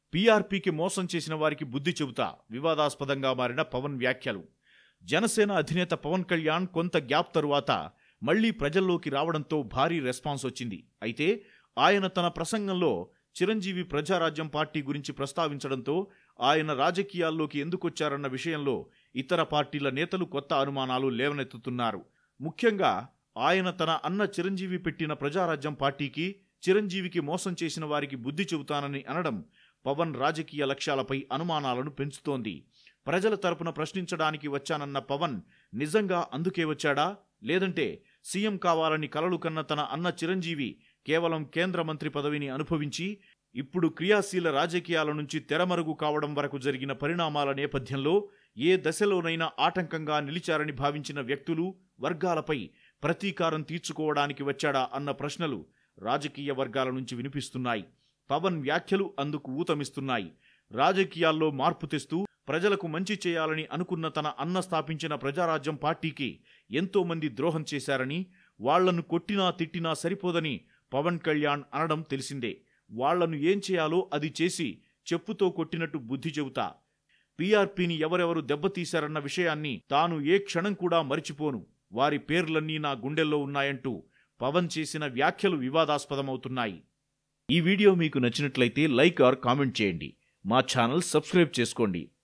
పీఆర్పీకి మోసం చేసిన వారికి బుద్ధి చెబుతా వివాదాస్పదంగా మారిన పవన్ వ్యాఖ్యలు జనసేన అధినేత పవన్ కళ్యాణ్ కొంత గ్యాప్ తరువాత మళ్లీ ప్రజల్లోకి రావడంతో భారీ రెస్పాన్స్ వచ్చింది అయితే ఆయన తన ప్రసంగంలో చిరంజీవి ప్రజారాజ్యం పార్టీ గురించి ప్రస్తావించడంతో ఆయన రాజకీయాల్లోకి ఎందుకొచ్చారన్న విషయంలో ఇతర పార్టీల నేతలు కొత్త అనుమానాలు లేవనెత్తుతున్నారు ముఖ్యంగా ఆయన తన అన్న చిరంజీవి పెట్టిన ప్రజారాజ్యం పార్టీకి చిరంజీవికి మోసం చేసిన వారికి బుద్ధి చెబుతానని అనడం పవన్ రాజకీయ లక్ష్యాలపై అనుమానాలను పెంచుతోంది ప్రజల తరపున ప్రశ్నించడానికి వచ్చానన్న పవన్ నిజంగా అందుకే వచ్చాడా లేదంటే సీఎం కావాలని కలలు కన్న తన అన్న చిరంజీవి కేవలం కేంద్ర మంత్రి పదవిని అనుభవించి ఇప్పుడు క్రియాశీల రాజకీయాల నుంచి తెరమరుగు కావడం వరకు జరిగిన పరిణామాల నేపథ్యంలో ఏ దశలోనైనా ఆటంకంగా నిలిచారని భావించిన వ్యక్తులు వర్గాలపై ప్రతీకారం తీర్చుకోవడానికి వచ్చాడా అన్న ప్రశ్నలు రాజకీయ వర్గాల నుంచి వినిపిస్తున్నాయి పవన్ వ్యాఖ్యలు అందుకు ఊతమిస్తున్నాయి రాజకీయాల్లో మార్పు తెస్తూ ప్రజలకు మంచి చేయాలని అనుకున్న తన అన్న స్థాపించిన ప్రజారాజ్యం పార్టీకి ఎంతో మంది ద్రోహం చేశారని వాళ్లను కొట్టినా తిట్టినా సరిపోదని పవన్ కళ్యాణ్ అనడం తెలిసిందే వాళ్లను ఏం చేయాలో అది చేసి చెప్పుతో కొట్టినట్టు బుద్ధి చెబుతా పీఆర్పీని ఎవరెవరు దెబ్బతీశారన్న విషయాన్ని తాను ఏ క్షణం కూడా మరిచిపోను వారి పేర్లన్నీ నా గుండెల్లో ఉన్నాయంటూ పవన్ చేసిన వ్యాఖ్యలు వివాదాస్పదమవుతున్నాయి ఈ వీడియో మీకు నచ్చినట్లయితే లైక్ ఆర్ కామెంట్ చేయండి మా ఛానల్ సబ్స్క్రైబ్ చేసుకోండి